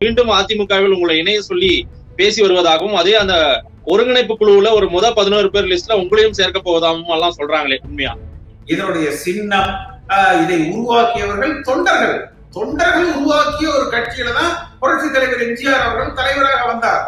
மீண்டும் அதிமுகவில் உங்களை இணைய சொல்லி பேசி வருவதாகவும் அதே அந்த ஒருங்கிணைப்பு குழுவுல ஒரு முத பதினோரு பேர் லிஸ்ட்ல உங்களையும் சேர்க்க போவதாகவும் எல்லாம் சொல்றாங்களே உண்மையா இதனுடைய சின்னம் ஆஹ், இதை உருவாக்கியவர்கள் தொண்டர்கள் தொண்டர்கள் உருவாக்கிய ஒரு கட்சியில தான் புரட்சி தலைவர் எம்ஜிஆர் அவர்கள் தலைவராக வந்தார்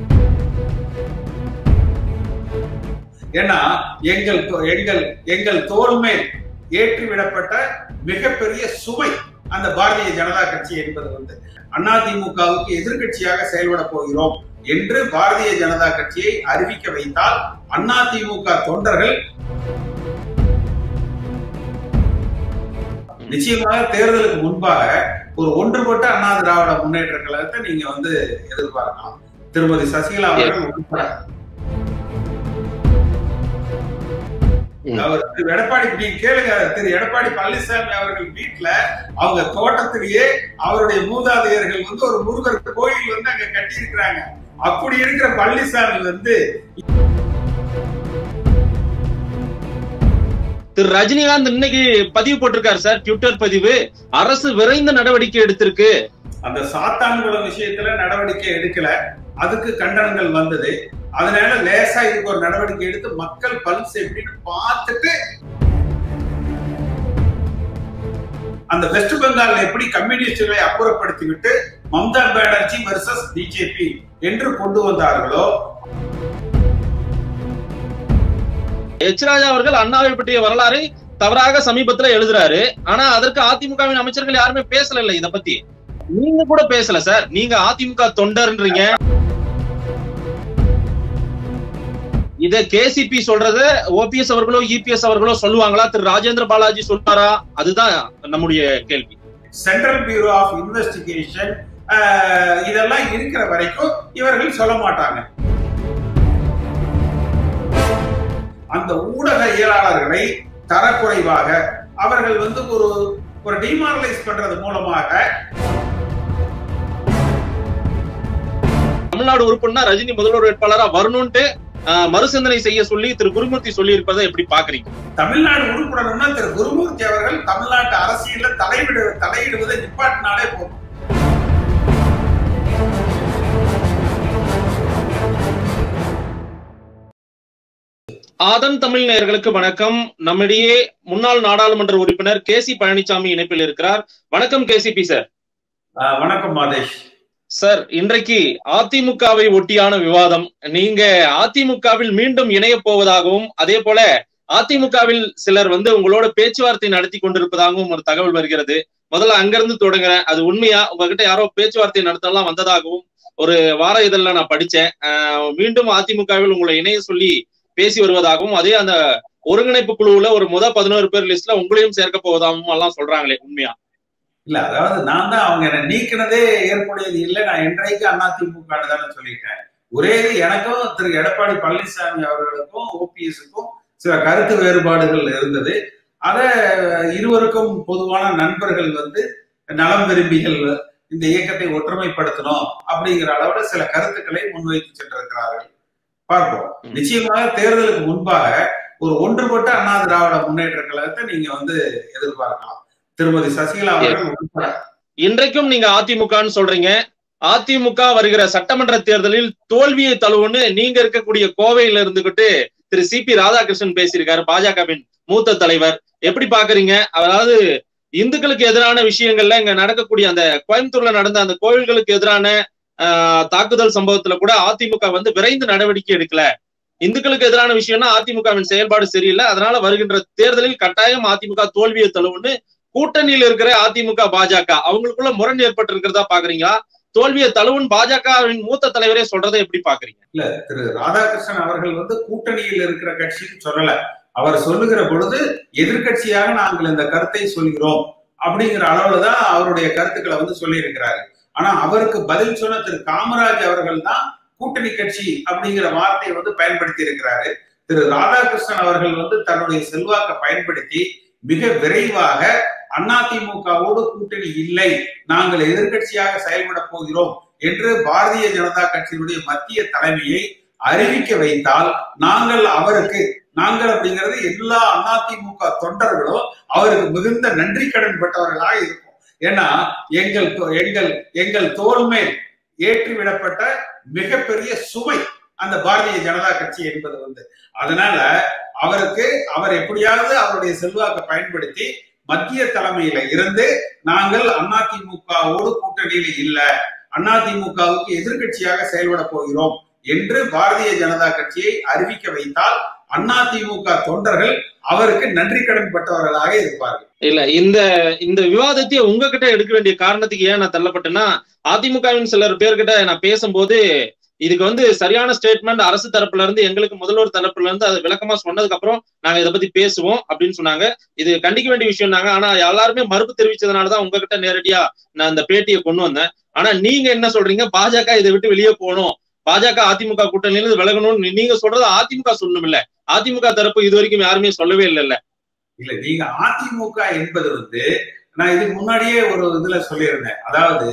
ஏன்னா எங்கள் தோ- எங்கள் எங்கள் தோல் மேல் ஏற்றிவிடப்பட்ட மிகப்பெரிய சுமை அந்த பாரதிய ஜனதா கட்சி என்பது வந்து அதிமுகவுக்கு எதிர்க்கட்சியாக செயல்பட போகிறோம் என்று பாரதிய ஜனதா கட்சியை அறிவிக்க வைத்தால் அதிமுக தொண்டர்கள் நிச்சயமாக தேர்தலுக்கு முன்பாக ஒரு ஒன்றுபட்ட அண்ணா திராவிட முன்னேற்ற கழகத்தை நீங்க வந்து எதிர்பார்க்கலாம் திருமதி சசிகலா அவர்கள் உட்பட ம். அவர் திரு எடப்பாடி நீங்க கேளுங்க திரு எடப்பாடி பழனிசாமி அவர்கள் வீட்டுல அவங்க தோட்டத்திலேயே அவருடைய மூதாதையர்கள் வந்து ஒரு முருகர் கோயில் வந்து அங்க கட்டி இருக்கிறாங்க அப்படி இருக்கிற பழனிசாமி வந்து திரு ரஜினிகாந்த் இன்னைக்கு பதிவு போட்டிருக்காரு சார் ட்விட்டர் பதிவு அரசு விரைந்த நடவடிக்கை எடுத்திருக்கு அந்த சாத்தான்குளம் விஷயத்துல நடவடிக்கை எடுக்கல அதுக்கு கண்டனங்கள் வந்தது அதனால லேசா இதுக்கு ஒரு நடவடிக்கை எடுத்து மக்கள் பல்ஸ் எப்படின்னு பார்த்துட்டு அந்த வெஸ்ட் பெங்கால்ல எப்படி கம்யூனிஸ்டுகளை அப்புறப்படுத்தி விட்டு மம்தா பானர்ஜி வர்சஸ் பிஜேபி என்று கொண்டு வந்தார்களோ எச் ராஜா அவர்கள் அண்ணாவை பற்றிய வரலாறு தவறாக சமீபத்துல எழுதுறாரு ஆனா அதற்கு அதிமுகவின் அமைச்சர்கள் யாருமே பேசல இல்ல இத பத்தி நீங்க கூட பேசல சார் நீங்க அதிமுக தொண்டர்ன்றீங்க இத கேசிபி சொல்றத ஓபிஎஸ் அவர்களோ இபிஎஸ் அவர்களோ சொல்லுவாங்களா திரு ராஜேந்திர பாலாஜி சொல்றாரா அதுதான் நம்முடைய கேள்வி சென்ட்ரல் பியூரோ ஆஃப் இன்வெஸ்டிகேஷன் இதெல்லாம் இருக்கிற வரைக்கும் இவர்கள் சொல்ல மாட்டாங்க அந்த ஊடகவியலாளர்களை தரக்குறைவாக அவர்கள் வந்து ஒரு ஒரு டிமாரலைஸ் பண்றது மூலமாக தமிழ்நாடு உறுப்பினா ரஜினி முதல்வர் வேட்பாளரா வரணும்ட்டு ஆஹ், மறுசிந்தனை செய்ய சொல்லி திரு குருமூர்த்தி சொல்லி இருப்பதை எப்படி பாக்குறீங்க தமிழ்நாடு உறுப்பினர்னா திரு குருமூர்த்தி அவர்கள் தமிழ்நாட்டு அரசியல்ல தலையிடு தலையிடுவதை நிப்பாட்டினாலே போதும் ஆதன் தமிழ் நேயர்களுக்கு வணக்கம் நம்மிடையே முன்னாள் நாடாளுமன்ற உறுப்பினர் கே சி பழனிசாமி இணைப்பில் இருக்கிறார் வணக்கம் கேசிபி சார் ஆஹ் வணக்கம் மாதேஷ் சார் இன்றைக்கு அதிமுகவை ஒட்டியான விவாதம் நீங்க அதிமுகவில் மீண்டும் இணைய போவதாகவும் அதே போல அதிமுகவில் சிலர் வந்து உங்களோட பேச்சுவார்த்தை நடத்தி கொண்டிருப்பதாகவும் ஒரு தகவல் வருகிறது முதல்ல அங்கிருந்து தொடங்குறேன் அது உண்மையா உங்ககிட்ட யாரோ பேச்சுவார்த்தை நடத்தலாம் வந்ததாகவும் ஒரு வார இதழ்ல நான் படிச்சேன் ஆஹ் மீண்டும் அதிமுகவில் உங்களை இணைய சொல்லி பேசி வருவதாகவும் அதே அந்த ஒருங்கிணைப்பு குழுவுல ஒரு முத பதினோரு பேர் லிஸ்ட்ல உங்களையும் சேர்க்க போவதாகவும் எல்லாம் சொல்றாங்களே உண்மையா இல்ல அதாவது நான் தான் அவங்க என்ன நீக்கினதே ஏற்புடையது இல்லை நான் என்றைக்கு அதிமுக தானே சொல்லிட்டேன் ஒரே இது எனக்கும் திரு எடப்பாடி பழனிசாமி அவர்களுக்கும் ஓபிஎஸ்க்கும் சில கருத்து வேறுபாடுகள் இருந்தது அத இருவருக்கும் பொதுவான நண்பர்கள் வந்து நலம் விரும்பிகள் இந்த இயக்கத்தை ஒற்றுமைப்படுத்தணும் அப்படிங்கிற அளவுல சில கருத்துக்களை முன்வைத்து சென்றிருக்கிறார்கள் பார்ப்போம் நிச்சயமாக தேர்தலுக்கு முன்பாக ஒரு ஒன்றுபட்ட அண்ணா திராவிட முன்னேற்ற கழகத்தை நீங்க வந்து எதிர்பார்க்கலாம் திருமதி சசிகலா அவர்கள் உட்பட இன்றைக்கும் நீங்க அதிமுகன்னு சொல்றீங்க அதிமுக வருகிற சட்டமன்ற தேர்தலில் தோல்வியை தழுவுன்னு நீங்க இருக்கக்கூடிய கோவையில இருந்துகிட்டு திரு சி பி ராதாகிருஷ்ணன் பேசியிருக்காரு பாஜகவின் மூத்த தலைவர் எப்படி பாக்குறீங்க அதாவது இந்துக்களுக்கு எதிரான விஷயங்கள்ல இங்க நடக்கக்கூடிய அந்த கோயம்புத்தூர்ல நடந்த அந்த கோவில்களுக்கு எதிரான ஆஹ், தாக்குதல் சம்பவத்துல கூட அதிமுக வந்து விரைந்து நடவடிக்கை எடுக்கல இந்துக்களுக்கு எதிரான விஷயம்னா அதிமுகவின் செயல்பாடு சரியில்லை அதனால வருகின்ற தேர்தலில் கட்டாயம் அதிமுக தோல்வியை தழுவுன்னு கூட்டணியில் இருக்கிற அதிமுக பாஜக அவங்களுக்குள்ள முரண் ஏற்பட்டு இருக்கிறதா பாக்குறீங்களா தோல்வியை தழுவுன்னு பாஜகவின் மூத்த தலைவரே சொல்றதை எப்படி பாக்குறீங்க திரு ராதாகிருஷ்ணன் அவர்கள் வந்து கூட்டணியில் இருக்கிற கட்சின்னு சொல்லல அவர் சொல்லுகிற பொழுது எதிர்க்கட்சியாக நாங்கள் இந்த கருத்தை சொல்கிறோம் அப்படிங்கிற அளவுல தான் அவருடைய கருத்துக்களை வந்து சொல்லி இருக்கிறாரு ஆனா அவருக்கு பதில் சொன்ன திரு காமராஜ் அவர்கள் தான் கூட்டணி கட்சி அப்படிங்கிற வார்த்தையை வந்து பயன்படுத்தி இருக்கிறாரு திரு ராதாகிருஷ்ணன் அவர்கள் வந்து தன்னுடைய செல்வாக்கை பயன்படுத்தி மிக விரைவாக அதிமுகவோடு கூட்டணி இல்லை நாங்கள் எதிர்க்கட்சியாக செயல்பட போகிறோம் என்று பாரதிய ஜனதா கட்சியினுடைய மத்திய தலைமையை அறிவிக்க வைத்தால் நாங்கள் அவருக்கு நாங்கள் அப்படிங்கிறது எல்லா அதிமுக தொண்டர்களும் அவருக்கு மிகுந்த நன்றி கடன் பட்டவர்களாக இருக்கும் ஏன்னா எங்கள் தோ- எங்கள் எங்கள் தோல் மேல் ஏற்றி விடப்பட்ட மிகப்பெரிய சுமை அந்த பாரதிய ஜனதா கட்சி என்பது வந்து அதனால அவருக்கு அவர் எப்படியாவது அவருடைய செல்வாக்கை பயன்படுத்தி மத்திய தலைமையில இருந்து நாங்கள் அதிமுகவோடு கூட்டணியில இல்ல அதிமுகவுக்கு எதிர்க்கட்சியாக செயல்பட போகிறோம் என்று பாரதிய ஜனதா கட்சியை அறிவிக்க வைத்தால் அதிமுக தொண்டர்கள் அவருக்கு நன்றி கடன் பட்டவர்களாக இருப்பார்கள் இல்ல இந்த இந்த விவாதத்தை உங்ககிட்ட எடுக்க வேண்டிய காரணத்துக்கு ஏன் நான் தள்ளப்பட்டேன்னா அதிமுகவின் சிலர் பேர்கிட்ட நான் பேசும்போது இதுக்கு வந்து சரியான ஸ்டேட்மெண்ட் அரசு தரப்புல இருந்து எங்களுக்கு முதல்வர் தரப்புல இருந்து அது விளக்கமா சொன்னதுக்கு அப்புறம் நாங்க இதை பத்தி பேசுவோம் அப்படின்னு சொன்னாங்க இது கண்டிக்க வேண்டிய விஷயம் ஆனா எல்லாருமே மறுப்பு தெரிவிச்சதுனாலதான் உங்ககிட்ட நேரடியா நான் இந்த பேட்டியை கொண்டு வந்தேன் ஆனா நீங்க என்ன சொல்றீங்க பாஜக இதை விட்டு வெளியே போகணும் பாஜக அதிமுக கூட்டணியிலிருந்து விலகணும்னு நீங்க சொல்றது அதிமுக சொல்லணும் இல்ல அதிமுக தரப்பு இது வரைக்கும் யாருமே சொல்லவே இல்லைல்ல இல்ல நீங்க அதிமுக என்பது வந்து நான் இதுக்கு முன்னாடியே ஒரு இதுல சொல்லியிருந்தேன் அதாவது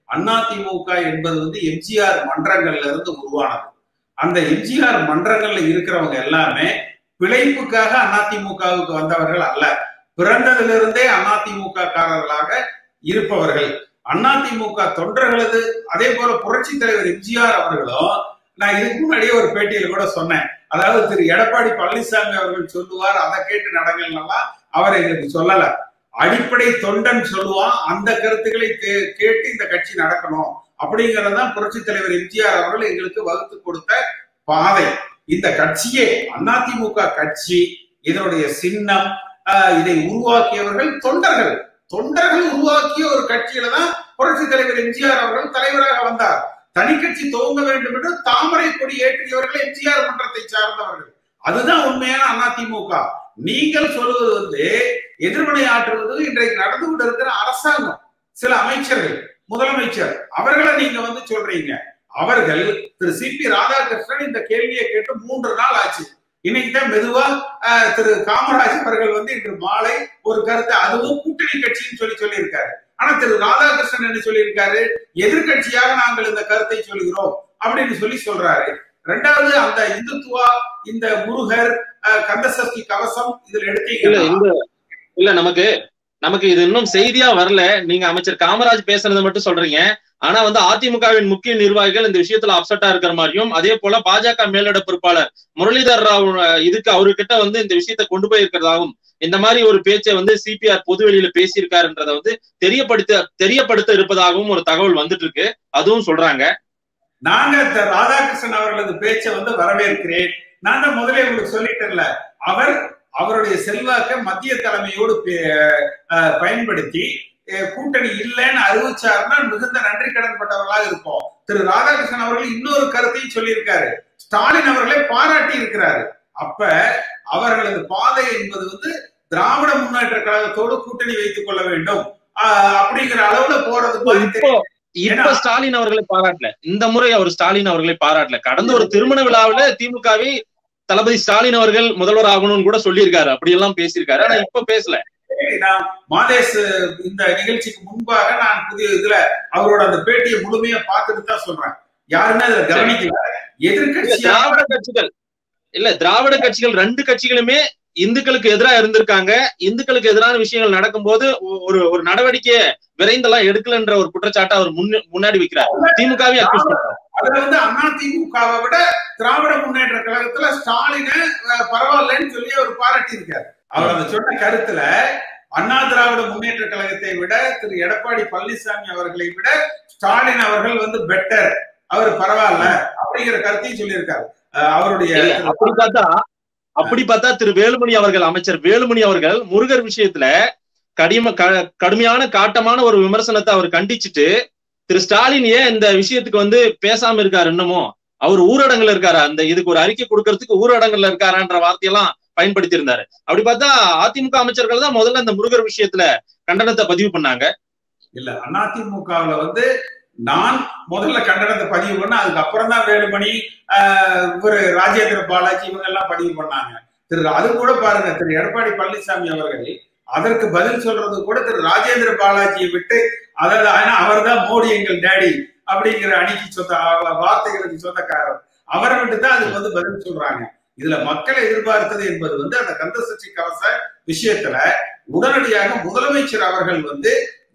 அதிமுக என்பது வந்து எம்ஜிஆர் மன்றங்கள்ல இருந்து உருவானது அந்த எம்ஜிஆர் மன்றங்கள்ல இருக்கிறவங்க எல்லாமே பிழைப்புக்காக அதிமுகவுக்கு வந்தவர்கள் அல்ல பிறந்ததிலிருந்தே அதிமுக காரர்களாக இருப்பவர்கள் அதிமுக தொண்டர்களது அதே போல புரட்சி தலைவர் எம்ஜிஆர் அவர்களும் நான் இதுக்கு முன்னாடியே ஒரு பேட்டியில கூட சொன்னேன் அதாவது திரு எடப்பாடி பழனிசாமி அவர்கள் சொல்லுவார் அதை கேட்டு நடங்கள்லாம் அவர் எங்களுக்கு சொல்லல அடிப்படை தொண்டன் சொல்லுவான் அந்த கருத்துக்களை கே- கேட்டு இந்த கட்சி நடக்கணும் அப்படிங்கறதுதான் புரட்சி தலைவர் எம்ஜிஆர் அவர்கள் எங்களுக்கு வகுத்து கொடுத்த பாதை இந்த கட்சியே அதிமுக கட்சி இதனுடைய சின்னம் ஆஹ், இதை உருவாக்கியவர்கள் தொண்டர்கள் தொண்டர்கள் உருவாக்கிய ஒரு கட்சியில தான் புரட்சி தலைவர் எம்ஜிஆர் அவர்கள் தலைவராக வந்தார் தனி கட்சி துவங்க வேண்டும் என்று தாமரை கொடி ஏற்றியவர்கள் எம்ஜிஆர் மன்றத்தை சார்ந்தவர்கள் அதுதான் உண்மையான அதிமுக நீங்கள் சொல்வது வந்து எதிர்வினை ஆற்றுவது இன்றைக்கு நடந்து கொண்டு இருக்கிற அரசாங்கம் சில அமைச்சர்கள் முதலமைச்சர் அவர்களை நீங்க வந்து சொல்றீங்க அவர்கள் திரு சி பி ராதாகிருஷ்ணன் இந்த கேள்வியை கேட்டு மூன்று நாள் ஆச்சு இன்னைக்கு தான் மெதுவா ஆஹ், திரு காமராஜ் அவர்கள் வந்து இன்று மாலை ஒரு கருத்தை அதுவும் கூட்டணி கட்சின்னு சொல்லி சொல்லியிருக்காரு ஆனா திரு ராதாகிருஷ்ணன் என்ன சொல்லியிருக்காரு எதிர்க்கட்சியாக நாங்கள் இந்த கருத்தை சொல்கிறோம் அப்படின்னு சொல்லி சொல்றாரு ரெண்டாவது அந்த இந்துத்துவா இந்த முருகர் ஆஹ், கந்தசஷ்டி கவசம் இதுல இல்ல எடுத்தீங்கன்னா இந்த இல்ல நமக்கு நமக்கு இது இன்னும் செய்தியா வரல நீங்க அமைச்சர் காமராஜ் பேசுனதை மட்டும் சொல்றீங்க ஆனா வந்து அதிமுகவின் முக்கிய நிர்வாகிகள் இந்த விஷயத்துல அப்செட்டா இருக்கிற மாதிரியும் அதே போல பாஜக மேலிட பொறுப்பாளர் முரளிதர் ராவ் அஹ், இதுக்கு அவர்கிட்ட வந்து இந்த விஷயத்தை கொண்டு போய் இருக்கிறதாகவும் இந்த மாதிரி ஒரு பேச்சை வந்து சிபிஆர் பொதுவெளியில பேசியிருக்காருன்றத வந்து தெரியப்படுத்த தெரியப்படுத்த இருப்பதாகவும் ஒரு தகவல் வந்துட்டு இருக்கு அதுவும் சொல்றாங்க நாங்க த- ராதாகிருஷ்ணன் அவர்களது பேச்சை வந்து வரவேற்கிறேன் நான் தான் முதலே உங்களுக்கு சொல்லிட்டேன்ல அவர் அவருடைய செல்வாக்கை மத்திய தலைமையோடு பே- அஹ் பயன்படுத்தி அஹ் கூட்டணி இல்லைன்னு அறிவிச்சாருன்னா மிகுந்த நன்றி கடன் பட்டவர்களாக இருப்போம் திரு ராதாகிருஷ்ணன் அவர்கள் இன்னொரு கருத்தையும் சொல்லியிருக்காரு ஸ்டாலின் அவர்களை பாராட்டி இருக்கிறாரு அப்ப அவர்களது பாதை என்பது வந்து திராவிட முன்னேற்ற கழகத்தோடு கூட்டணி வைத்துக் கொள்ள வேண்டும் ஆஹ் அப்படிங்கிற அளவுல போறது மாதிரி இப்போ இப்ப ஸ்டாலின் அவர்களை பாராட்டல இந்த முறை அவர் ஸ்டாலின் அவர்களை பாராட்டல கடந்த ஒரு திருமண விழாவுல திமுகவை தளபதி ஸ்டாலின் அவர்கள் முதல்வர் ஆகணும்னு கூட சொல்லியிருக்காரு அப்படி எல்லாம் பேசியிருக்காரு ஆனா இப்ப பேசல தெரியும். நான் மாதேஷ் இந்த நிகழ்ச்சிக்கு முன்பாக நான் புதிய இதுல அவரோட அந்த பேட்டியை முழுமையா பார்த்துட்டு தான் சொல்றேன் யாருமே அதுல கவனிக்கல இல்ல எதிர்கட்சியா திராவிட கட்சிகள் இல்ல திராவிட கட்சிகள் ரெண்டு கட்சிகளுமே இந்துக்களுக்கு எதிராக இருந்திருக்காங்க இந்துக்களுக்கு எதிரான விஷயங்கள் நடக்கும்போது ஒ- ஒரு ஒரு நடவடிக்கையை விரைந்தெல்லாம் எடுக்கலன்ற ஒரு குற்றச்சாட்டை அவர் முன்ன- முன்னாடி வைக்கிறார் திமுகவே அக்யூஸ் பண்றாரு அதுல வந்து அதிமுகவை விட திராவிட முன்னேற்ற கழகத்துல ஸ்டாலின அஹ், பரவாயில்லைன்னு சொல்லி அவர் பாராட்டி இருக்காரு அவர் அந்த சொன்ன கருத்துல அண்ணா திராவிட முன்னேற்ற கழகத்தை விட திரு எடப்பாடி பழனிசாமி அவர்களை விட ஸ்டாலின் அவர்கள் வந்து பெட்டர் அவர் பரவாயில்ல அப்படிங்கிற கருத்தையும் சொல்லியிருக்காரு அஹ், அவருடைய இல்ல அப்படி பார்த்தா அப்படி பார்த்தா திரு வேலுமணி அவர்கள் அமைச்சர் வேலுமணி அவர்கள் முருகர் விஷயத்துல கடிம க- கடுமையான காட்டமான ஒரு விமர்சனத்தை அவர் கண்டிச்சுட்டு திரு ஸ்டாலின் ஏன் இந்த விஷயத்துக்கு வந்து பேசாம இருக்காரு இன்னமும் அவர் ஊரடங்குல இருக்காரு அந்த இதுக்கு ஒரு அறிக்கை கொடுக்கறதுக்கு ஊரடங்குல இருக்காரான்ற வார்த்தையெல்லாம் பயன்படுத்தி இருந்தாரு அப்படி பார்த்தா அதிமுக அமைச்சர்கள் தான் முதல்ல இந்த முருகர் விஷயத்துல கண்டனத்தை பதிவு பண்ணாங்க இல்ல அதிமுகவுல வந்து நான் முதல்ல கண்டனத்தை பதிவு பண்ண அதுக்கப்புறம் தான் வேலுமணி ஆஹ், இவரு ராஜேந்திர பாலாஜி இவங்க எல்லாம் பதிவு பண்ணாங்க திரு அது கூட பாருங்க திரு எடப்பாடி பழனிசாமி அவர்கள் அதற்கு பதில் சொல்றது கூட திரு ராஜேந்திர பாலாஜியை விட்டு அதாவது அவர் தான் மோடி எங்கள் டேடி அப்படிங்கிற அணிக்கு சொந்த அவ- வார்த்தைகளுக்கு சொந்தக்காரர் அவரை விட்டு தான் அதுக்கு வந்து பதில் சொல்றாங்க இதுல மக்கள் எதிர்பார்த்தது என்பது வந்து அந்த கந்த சஷ்டி கவச விஷயத்துல உடனடியாக முதலமைச்சர் அவர்கள் வந்து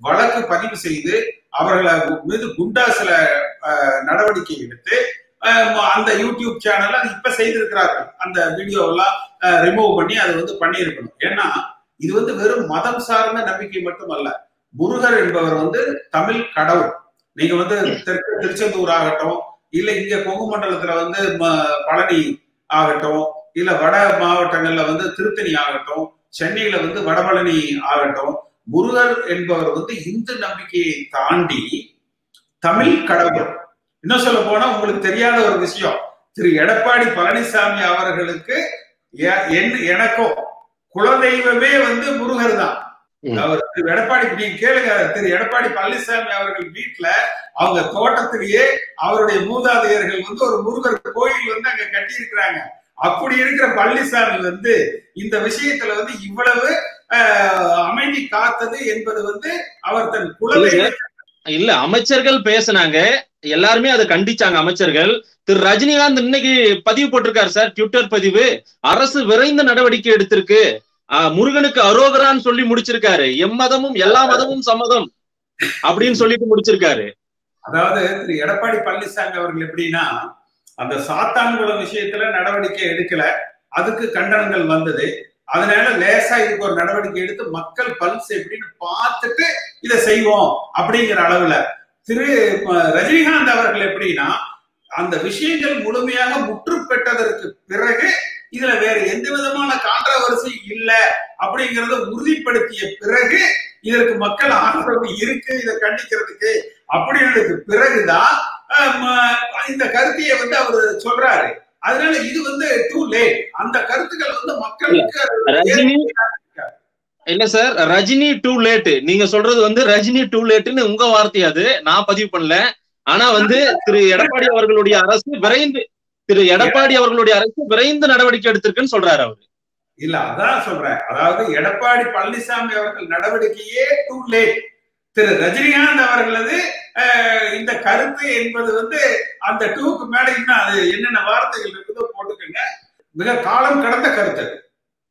வழக்கு பதிவு செய்து அவர்களை மீது குண்டா சில அஹ், நடவடிக்கை எடுத்து அஹ், அந்த யூடியூப் சேனல்ல அது இப்ப செய்திருக்கிறார்கள் அந்த வீடியோ எல்லாம் ரிமூவ் பண்ணி அதை வந்து பண்ணியிருக்கணும் ஏன்னா இது வந்து வெறும் மதம் சார்ந்த நம்பிக்கை மட்டுமல்ல முருகர் என்பவர் வந்து தமிழ் கடவுள் நீங்க வந்து தெற்கு திருச்செந்தூர் ஆகட்டும் இல்ல இங்க கொங்கு மண்டலத்துல வந்து ம- பழனி ஆகட்டும் இல்ல வட மாவட்டங்கள்ல வந்து திருத்தணி ஆகட்டும் சென்னையில வந்து வடபழனி ஆகட்டும் முருகர் என்பவர் வந்து இந்து நம்பிக்கையை தாண்டி தமிழ் கடவுள் இன்னும் சொல்ல போனா உங்களுக்கு தெரியாத ஒரு விஷயம் திரு எடப்பாடி பழனிசாமி அவர்களுக்கு எ- என்- எனக்கும் குலதெய்வமே வந்து முருகர் தான் ம். அவர் திரு எடப்பாடி நீங்க கேளுங்க திரு எடப்பாடி பழனிசாமி அவர்கள் வீட்டுல அவங்க தோட்டத்திலேயே அவருடைய மூதாதையர்கள் வந்து ஒரு முருகர் கோயில் வந்து அங்க கட்டி இருக்கிறாங்க அப்படி இருக்கிற பழனிசாமி வந்து இந்த விஷயத்துல வந்து இவ்வளவு ஆஹ், அமைதி காத்தது என்பது வந்து அவர் தன் குலதெய்வ இல்ல அமைச்சர்கள் பேசுனாங்க எல்லாருமே அதை கண்டிச்சாங்க அமைச்சர்கள் திரு ரஜினிகாந்த் இன்னைக்கு பதிவு போட்டிருக்காரு சார் ட்விட்டர் பதிவு அரசு விரைந்து நடவடிக்கை எடுத்திருக்கு ஆஹ் முருகனுக்கு அரோகரான்னு சொல்லி முடிச்சிருக்காரு எம்மதமும் எல்லா மதமும் சம்மதம் அப்படின்னு சொல்லிட்டு முடிச்சிருக்காரு அதாவது திரு எடப்பாடி பழனிசாமி அவர்கள் எப்படின்னா அந்த சாத்தான்குளம் விஷயத்துல நடவடிக்கை எடுக்கல அதுக்கு கண்டனங்கள் வந்தது அதனால லேசா இதுக்கு ஒரு நடவடிக்கை எடுத்து மக்கள் பல்ஸ் எப்படின்னு பார்த்துட்டு இதை செய்வோம் அப்படிங்கிற அளவுல திரு அஹ், ரஜினிகாந்த் அவர்கள் எப்படின்னா அந்த விஷயங்கள் முழுமையாக முற்று பெற்றதற்கு பிறகு இதுல வேற எந்த விதமான கான்ட்ரவர்சி இல்ல அப்படிங்கறத உறுதிப்படுத்திய பிறகு இதற்கு மக்கள் ஆதரவு இருக்கு இதை கண்டிக்கிறதுக்கு அப்படின்றதுக்கு பிறகுதான் ஆம், இந்த கருத்தையை வந்து அவர் சொல்றாரு அதனால இது வந்து டூ லேட் அந்த கருத்துக்கள் வந்து மக்களுக்கு ரஜினி இல்ல சார் ரஜினி டூ லேட் நீங்க சொல்றது வந்து ரஜினி டூ லேட்னு உங்க வார்த்தை அது நான் பதிவு பண்ணல ஆனா வந்து திரு எடப்பாடி அவர்களுடைய அரசு விரைந்து திரு எடப்பாடி அவர்களுடைய அரசு விரைந்து நடவடிக்கை எடுத்திருக்குன்னு சொல்றாரு அவரு இல்ல அதான் சொல்றேன் அதாவது எடப்பாடி பழனிசாமி அவர்கள் நடவடிக்கையே டூ லேட் திரு ரஜினிகாந்த் அவர்களது அஹ், இந்த கருத்து என்பது வந்து அந்த டூக்கு மேல இன்னும் அது என்னென்ன வார்த்தைகள் இருக்குதோ போட்டுக்கோங்க மிக காலம் கடந்த கருத்து அது.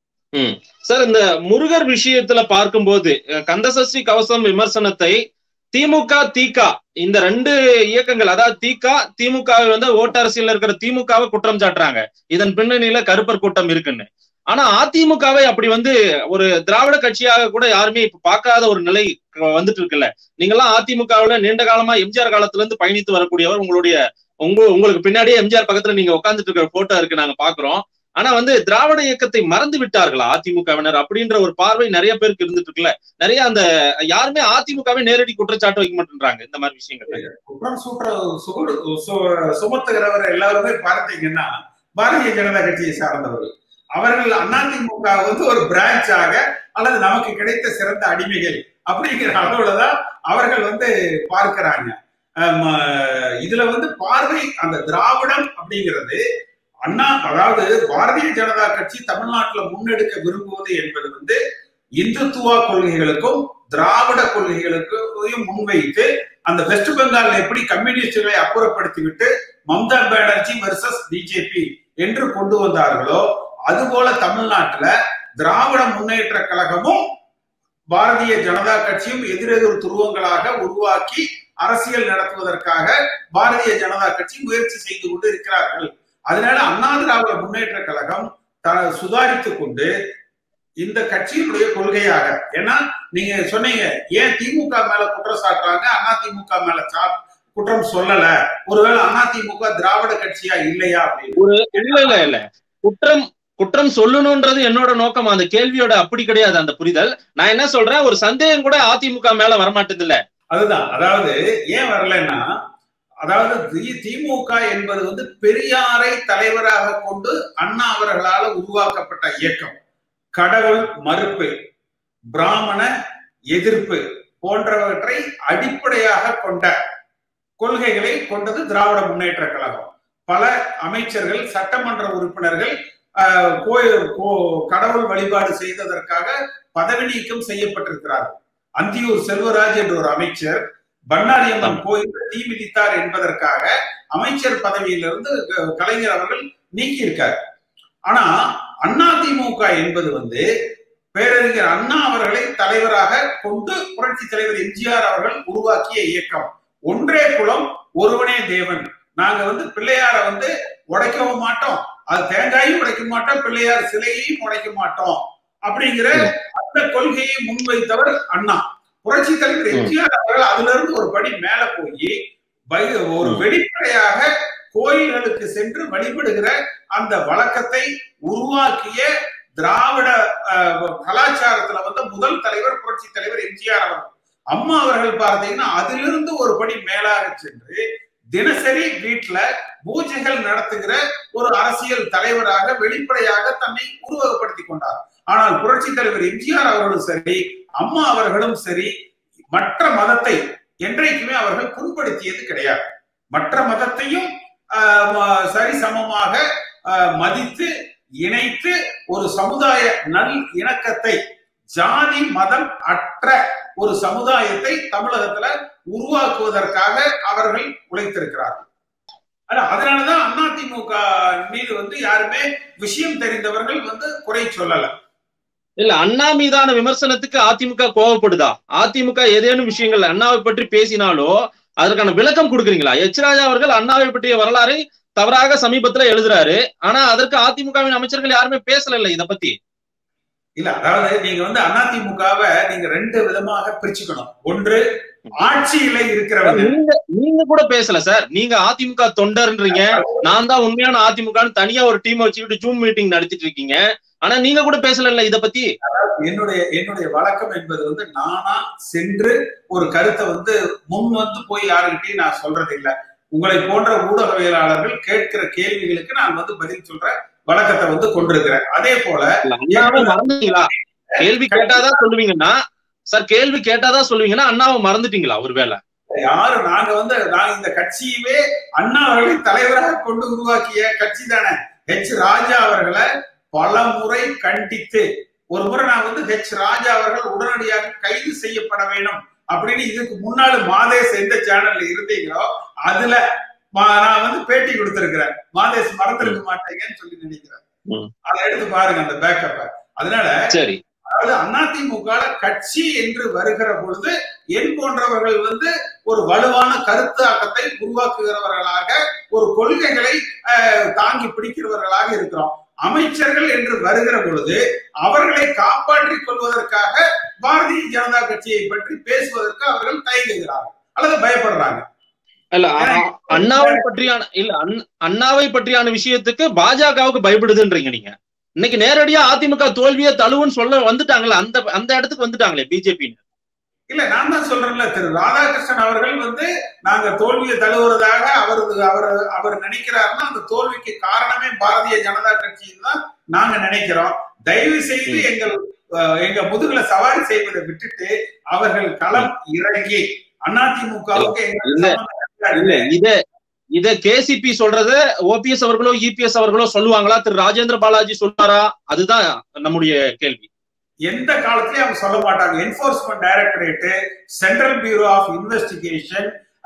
சார் இந்த முருகர் விஷயத்துல பார்க்கும்போது அஹ், கந்தசஷ்டி கவசம் விமர்சனத்தை திமுக திக இந்த ரெண்டு இயக்கங்கள் அதாவது திக திமுகவை வந்து ஓட்டரசியல் இருக்கிற திமுகவை குற்றம் சாட்டுறாங்க இதன் பின்னணியில கருப்பர் கூட்டம் இருக்குன்னு ஆனா அதிமுகவை அப்படி வந்து ஒரு திராவிட கட்சியாக கூட யாருமே இப்ப பார்க்காத ஒரு நிலை க- வந்துட்டு இருக்குல்ல நீங்கெல்லாம் அதிமுகவுல நீண்ட காலமா எம்ஜிஆர் காலத்துல இருந்து பயணித்து வரக்கூடியவர் உங்களுடைய உங்க உங்களுக்கு பின்னாடியே எம்ஜிஆர் பக்கத்துல நீங்க உட்கார்ந்துட்டு இருக்கிற போட்டோ இருக்கு நாங்க பாக்குறோம் ஆனா வந்து திராவிட இயக்கத்தை மறந்து விட்டார்களா அதிமுகவினர் அப்படின்ற ஒரு பார்வை நிறைய பேருக்கு இருந்துட்டு இருக்குல்ல நிறைய அந்த யாருமே அதிமுகவை நேரடி குற்றச்சாட்டு வைக்க மாட்டேன்றாங்க இந்த மாதிரி விஷயங்கள் குற்றம் சூற்ற சுகுடு சு- சுமத்துகிறவர் எல்லாருமே பார்த்தீங்கன்னா பாரதிய ஜனதா கட்சியை சார்ந்தவர்கள் அவர்கள் அதிமுக வந்து ஒரு பிரான்ச்சாக அல்லது நமக்கு கிடைத்த சிறந்த அடிமைகள் அப்படிங்கிற அளவுலதான் அவர்கள் வந்து பார்க்கிறாங்க ஆம், அஹ், இதுல வந்து பார்வை அந்த திராவிடம் அப்படிங்கிறது அண்ணா அதாவது பாரதிய ஜனதா கட்சி தமிழ்நாட்டுல முன்னெடுக்க விரும்புவது என்பது வந்து இந்துத்துவ கொள்கைகளுக்கும் திராவிட கொள்கைகளுக்கும் முன்வைத்து அந்த வெஸ்ட் பெங்கால்ல எப்படி கம்யூனிஸ்டுகளை அப்புறப்படுத்திவிட்டு மம்தா பானர்ஜி வெர்சஸ் பிஜேபி என்று கொண்டு வந்தார்களோ அதுபோல தமிழ்நாட்டுல திராவிட முன்னேற்ற கழகமும் பாரதிய ஜனதா கட்சியும் எதிரெதிர் துருவங்களாக உருவாக்கி அரசியல் நடத்துவதற்காக பாரதிய ஜனதா கட்சி முயற்சி செய்து கொண்டு இருக்கிறார்கள் அதனால அண்ணா திராவிட முன்னேற்ற கழகம் த சுதாரித்துக் கொண்டு இந்த கட்சியினுடைய கொள்கையாக ஏன்னா நீங்க சொன்னீங்க ஏன் திமுக மேல குற்றம் சாட்டுறாங்க அண்ணா திமுக மேல சா- குற்றம் சொல்லல ஒருவேளை அண்ணா திமுக திராவிட கட்சியா இல்லையா அப்படின்னு ஒரு இல்ல இல்ல இல்ல குற்றம் குற்றம் சொல்லணும்ன்றது என்னோட நோக்கம் அந்த கேள்வியோட அப்படி கிடையாது அந்த புரிதல் நான் என்ன சொல்றேன் ஒரு சந்தேகம் கூட அதிமுக மேல வரமாட்டேது இல்ல அதுதான் அதாவது ஏன் வரலன்னா அதாவது தி- திமுக என்பது வந்து பெரியாரை தலைவராக கொண்டு அண்ணா அவர்களால் உருவாக்கப்பட்ட இயக்கம் கடவுள் மறுப்பு பிராமண எதிர்ப்பு போன்றவற்றை அடிப்படையாக கொண்ட கொள்கைகளை கொண்டது திராவிட முன்னேற்ற கழகம் பல அமைச்சர்கள் சட்டமன்ற உறுப்பினர்கள் ஆஹ், கோயில் கோ- கடவுள் வழிபாடு செய்ததற்காக பதவி நீக்கம் செய்யப்பட்டிருக்கிறார்கள் அந்தியூர் செல்வராஜ் என்ற ஒரு அமைச்சர் பண்ணாரியம்மன் கோயில் தீ மிதித்தார் என்பதற்காக அமைச்சர் பதவியிலிருந்து க- கலைஞர் அவர்கள் நீக்கியிருக்கார் ஆனா அதிமுக என்பது வந்து பேரறிஞர் அண்ணா அவர்களை தலைவராக கொண்டு புரட்சி தலைவர் எம்ஜிஆர் அவர்கள் உருவாக்கிய இயக்கம் ஒன்றே குலம் ஒருவனே தேவன் நாங்க வந்து பிள்ளையார வந்து உடைக்கவும் மாட்டோம் அது தேங்காயும் உடைக்க மாட்டோம் பிள்ளையார் சிலையையும் உடைக்க மாட்டோம் அப்படிங்கிற அந்த கொள்கையை முன்வைத்தவர் அண்ணா புரட்சி தலைவர் எம்ஜிஆர் அவர்கள் அதுல இருந்து ஒரு படி மேல போய் பை- ஒரு வெளிப்படையாக கோயில்களுக்கு சென்று வழிபடுகிற அந்த வழக்கத்தை உருவாக்கிய திராவிட அஹ், கலாச்சாரத்துல வந்து முதல் தலைவர் புரட்சி தலைவர் எம்ஜிஆர் அவர்கள் அம்மா அவர்கள் பார்த்தீங்கன்னா அதிலிருந்து ஒரு படி மேலாக சென்று தினசரி வீட்டுல பூஜைகள் நடத்துகிற ஒரு அரசியல் தலைவராக வெளிப்படையாக தன்னை உருவகப்படுத்திக் கொண்டார் ஆனால் புரட்சி தலைவர் எம்ஜிஆர் அவர்களும் சரி அம்மா அவர்களும் சரி மற்ற மதத்தை என்றைக்குமே அவர்கள் புண்படுத்தியது கிடையாது மற்ற மதத்தையும் ஆஹ், ம- சரிசமமாக ஆஹ், மதித்து இணைத்து ஒரு சமுதாய நல் இணக்கத்தை ஜாதி மதம் அற்ற ஒரு சமுதாயத்தை தமிழகத்துல உருவாக்குவதற்காக அவர்கள் உழைத்திருக்கிறார்கள் ஆனா, அதனாலதான் அதிமுக மீது வந்து யாருமே விஷயம் தெரிந்தவர்கள் வந்து குறை சொல்லல இல்ல அண்ணா மீதான விமர்சனத்துக்கு அதிமுக கோவப்படுதா அதிமுக ஏதேனும் விஷயங்கள் அண்ணாவை பற்றி பேசினாலோ அதற்கான விளக்கம் கொடுக்குறீங்களா எச் ராஜா அவர்கள் அண்ணாவை பற்றிய வரலாறை தவறாக சமீபத்துல எழுதுறாரு ஆனா அதற்கு அதிமுகவின் அமைச்சர்கள் யாருமே பேசல இல்ல இத பத்தி இல்ல அதாவது நீங்க வந்து அதிமுகவை நீங்க ரெண்டு விதமாக பிரிச்சுக்கணும் ஒன்று ஆட்சியில இருக்கிறவங்க நீங்க நீங்க கூட பேசல சார் நீங்க அதிமுக தொண்டர்ன்றீங்க நான் தான் உண்மையான அதிமுகன்னு தனியா ஒரு டீம் வச்சுக்கிட்டு ஜூம் மீட்டிங் நடத்திட்டு இருக்கீங்க ஆனா நீங்க கூட பேசல இல்ல இத பத்தி என்னுடைய என்னுடைய வழக்கம் என்பது வந்து நானா சென்று ஒரு கருத்தை வந்து முன் வந்து போய் யாருக்கிட்டையும் நான் சொல்றது இல்ல உங்களை போன்ற ஊடகவியலாளர்கள் கேட்கிற கேள்விகளுக்கு நான் வந்து பதில் சொல்ற வழக்கத்தை வந்து கொண்டிருக்கிறேன் அதே போல இல்ல, அண்ணாவை மறந்துட்டீங்களா கேள்வி கேட்டாதான் சொல்லுவீங்கன்னா சார் கேள்வி கேட்டாதான் சொல்லுவீங்கன்னா அண்ணாவை மறந்துட்டீங்களா ஒருவேளை யாரு நாங்க வந்து நாங்க இந்த கட்சியவே அண்ணா அவர்களை தலைவராக கொண்டு உருவாக்கிய கட்சி தானே ஹெச் ராஜா அவர்களை பல முறை கண்டித்து ஒரு முறை நான் வந்து ஹெச் ராஜா அவர்கள் உடனடியாக கைது செய்யப்பட வேண்டும் அப்படின்னு இதுக்கு முன்னாடி மாதேஷ் எந்த சேனல்ல இருந்தீங்களோ அதுல மா- நான் வந்து பேட்டி கொடுத்திருக்கிறேன் மாதேஷ் மறந்திருக்க மாட்டேங்கன்னு சொல்லி நினைக்கிறேன் ம். அதை எடுத்து பாருங்க அந்த பேக்கப்ப அதனால சரி அதாவது அதிமுக கட்சி என்று வருகிற பொழுது என் போன்றவர்கள் வந்து ஒரு வலுவான கருத்தாக்கத்தை உருவாக்குகிறவர்களாக ஒரு கொள்கைகளை அஹ், தாங்கி பிடிக்கிறவர்களாக இருக்கிறோம் அமைச்சர்கள் என்று வருகிற பொழுது அவர்களை காப்பாற்றிக் கொள்வதற்காக பாரதிய ஜனதா கட்சியை பற்றி பேசுவதற்கு அவர்கள் தயங்குகிறார்கள் அல்லது பயப்படுறாங்க இல்ல அ- அ- அண்ணாவை பற்றியான இல்ல அண்ண- அண்ணாவை பற்றியான விஷயத்துக்கு பாஜகவுக்கு பயப்படுதுன்றீங்க நீங்க இன்னைக்கு நேரடியா அதிமுக தோல்வியை தழுவுன்னு சொல்ல வந்துட்டாங்களே அந்த அந்த இடத்துக்கு வந்துட்டாங்களே பிஜேபி இல்ல நான் தான் சொல்றேன்ல திரு ராதாகிருஷ்ணன் அவர்கள் வந்து நாங்க தோல்வியை தழுவுறதாக அவர் அவர் அவர் நினைக்கிறாருன்னா அந்த தோல்விக்கு காரணமே பாரதிய ஜனதா கட்சின்னு தான் நாங்க நினைக்கிறோம் தயவு செய்து ம். எங்கள் அஹ், எங்க முதுகுல சவாரி செய்வதை விட்டுட்டு அவர்கள் களம் இறங்கி அதிமுகவுக்கு இல்ல, இல்ல இத இத கேசிபி சொல்றத ஓபிஎஸ் அவர்களோ இபிஎஸ் அவர்களோ சொல்லுவாங்களா திரு ராஜேந்திர பாலாஜி சொல்றாரா அதுதான் நம்முடைய கேள்வி எந்த காலத்திலயும் அவங்க சொல்ல மாட்டாங்க enforcement directorate central bureau of investigation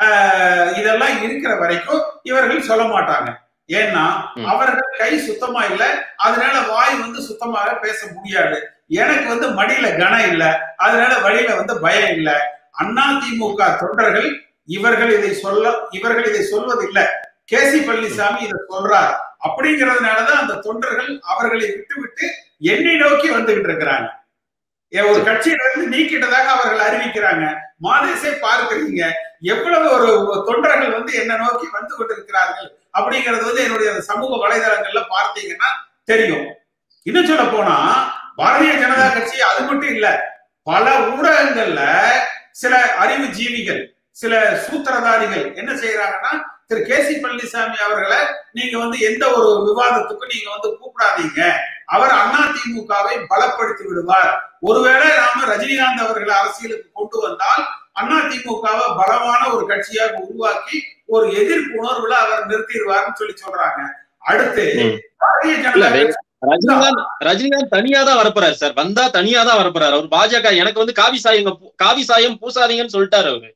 இதெல்லாம் இருக்கிற வரைக்கும் இவர்கள் சொல்ல மாட்டாங்க ஏன்னா ம். அவர்கள் கை சுத்தமா இல்ல அதனால வாய் வந்து சுத்தமாக பேச முடியாது எனக்கு வந்து மடியில கனம் இல்ல அதனால வழியில வந்து பயம் இல்ல அண்ணா திமுக தொண்டர்கள் இவர்கள் இதை சொல்ல இவர்கள் இதை சொல்வதில்லை கே சி பழனிசாமி இதை சொல்றார் அப்படிங்கிறதுனாலதான் அந்த தொண்டர்கள் அவர்களை விட்டு விட்டு என்னை நோக்கி வந்துகிட்டு இருக்கிறாங்க ஏன் ஒரு கட்சியில இருந்து நீக்கிட்டதாக அவர்கள் அறிவிக்கிறாங்க மாதேசை பார்க்கிறீங்க எவ்வளவு ஒரு தொண்டர்கள் வந்து என்ன நோக்கி வந்து கொண்டிருக்கிறார்கள் அப்படிங்கிறது வந்து என்னுடைய அந்த சமூக வலைதளங்கள்ல பார்த்தீங்கன்னா தெரியும் இன்னும் சொல்ல போனா பாரதிய ஜனதா கட்சி அது மட்டும் இல்ல பல ஊடகங்கள்ல சில அறிவு ஜீவிகள் சில சூத்திரதாரிகள் என்ன செய்யறாங்கன்னா திரு கே சி பழனிசாமி அவர்களை நீங்க வந்து எந்த ஒரு விவாதத்துக்கும் நீங்க வந்து கூப்பிடாதீங்க அவர் அதிமுகவை பலப்படுத்தி விடுவார் ஒருவேளை நாம ரஜினிகாந்த் அவர்களை அரசியலுக்கு கொண்டு வந்தால் அதிமுகவை பலமான ஒரு கட்சியாக உருவாக்கி ஒரு எதிர்ப்பு உணர்வுல அவர் நிறுத்திடுவார்னு சொல்லி சொல்றாங்க அடுத்து ம். பாரதிய இல்ல, ஜனதா வே- கட்சி ரஜினிகாந்த் ரஜினிகாந்த் தனியா தான் வரப்போறாரு சார் வந்தா தனியா தான் வரப்போறாரு அவர் பாஜக எனக்கு வந்து காவி சாயங்க பூ- காவி சாயம் பூசாதீங்கன்னு சொல்லிட்டாரு அவரு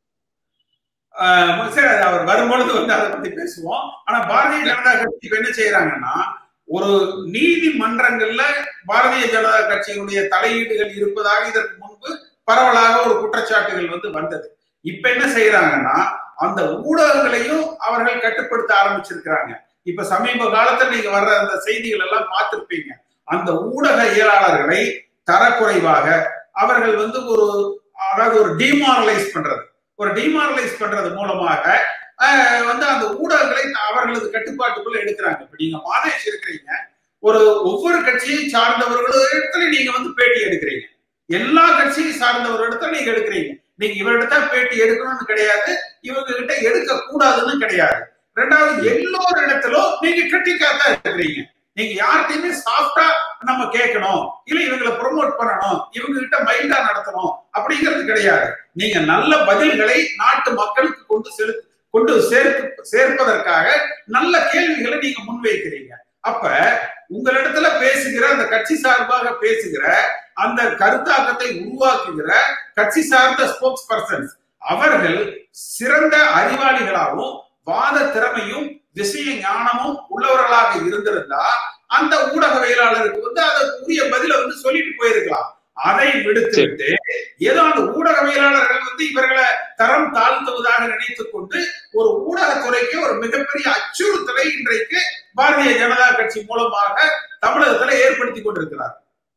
ஆஹ் சரி அது அவர் வரும்பொழுது வந்து அதை பத்தி பேசுவோம் ஆனா பாரதிய ஜனதா கட்சி இப்ப என்ன செய்யறாங்கன்னா ஒரு நீதிமன்றங்கள்ல பாரதிய ஜனதா கட்சியினுடைய தலையீடுகள் இருப்பதாக இதற்கு முன்பு பரவலாக ஒரு குற்றச்சாட்டுகள் வந்து வந்தது இப்ப என்ன செய்யறாங்கன்னா அந்த ஊடகங்களையும் அவர்கள் கட்டுப்படுத்த ஆரம்பிச்சிருக்கிறாங்க இப்ப சமீப காலத்துல நீங்க வர்ற அந்த செய்திகள் எல்லாம் பார்த்திருப்பீங்க அந்த ஊடக இயலாளர்களை தரக்குறைவாக அவர்கள் வந்து ஒரு அதாவது ஒரு டிமாரலைஸ் பண்றது ஒரு டிமாரலைஸ் பண்றது மூலமாக ஆஹ், வந்து அந்த ஊடகங்களை அவர்களது கட்டுப்பாட்டுக்குள்ள எடுக்கிறாங்க இப்ப நீங்க மாதேஷ் இருக்கிறீங்க ஒரு ஒவ்வொரு கட்சியை சார்ந்தவர்களிடத்துல நீங்க வந்து பேட்டி எடுக்கிறீங்க எல்லா கட்சியை சார்ந்தவர்களிடத்துல நீங்க எடுக்கிறீங்க நீங்க இவர்கிட்ட பேட்டி எடுக்கணும்னு கிடையாது இவங்க கிட்ட எடுக்க கூடாதுன்னு கிடையாது ரெண்டாவது எல்லோரு இடத்திலும் நீங்க கிரிட்டிக்கா தான் இருக்கிறீங்க நீங்க யார்கிட்டயுமே சாஃப்டா நம்ம கேட்கணும் இல்ல இவங்களை ப்ரொமோட் பண்ணணும் இவங்க கிட்ட மைல்டா நடத்தணும் அப்படிங்கிறது கிடையாது நீங்க நல்ல பதில்களை நாட்டு மக்களுக்கு கொண்டு செலு கொண்டு சேர்த்து சேர்ப்பதற்காக நல்ல கேள்விகளை நீங்க முன்வைக்கிறீங்க அப்ப உங்களிடத்துல பேசுகிற அந்த கட்சி சார்பாக பேசுகிற அந்த கருத்தாக்கத்தை உருவாக்குகிற கட்சி சார்ந்த ஸ்போக்ஸ் பர்சன்ஸ் அவர்கள் சிறந்த அறிவாளிகளாகவும் வாத திறமையும் விஷய ஞானமும் உள்ளவர்களாக இருந்திருந்தா அந்த ஊடகவியலாளருக்கு வந்து அதற்கு உரிய பதில வந்து சொல்லிட்டு போயிருக்கலாம் அதை விடுத்து விட்டு ஏதோ அந்த ஊடகவியலாளர்கள் வந்து இவர்களை தரம் தாழ்த்துவதாக நினைத்துக் கொண்டு ஒரு ஊடகத்துறைக்கு ஒரு மிகப்பெரிய அச்சுறுத்தலை இன்றைக்கு பாரதிய ஜனதா கட்சி மூலமாக தமிழகத்துல ஏற்படுத்தி கொண்டிருக்கிறார்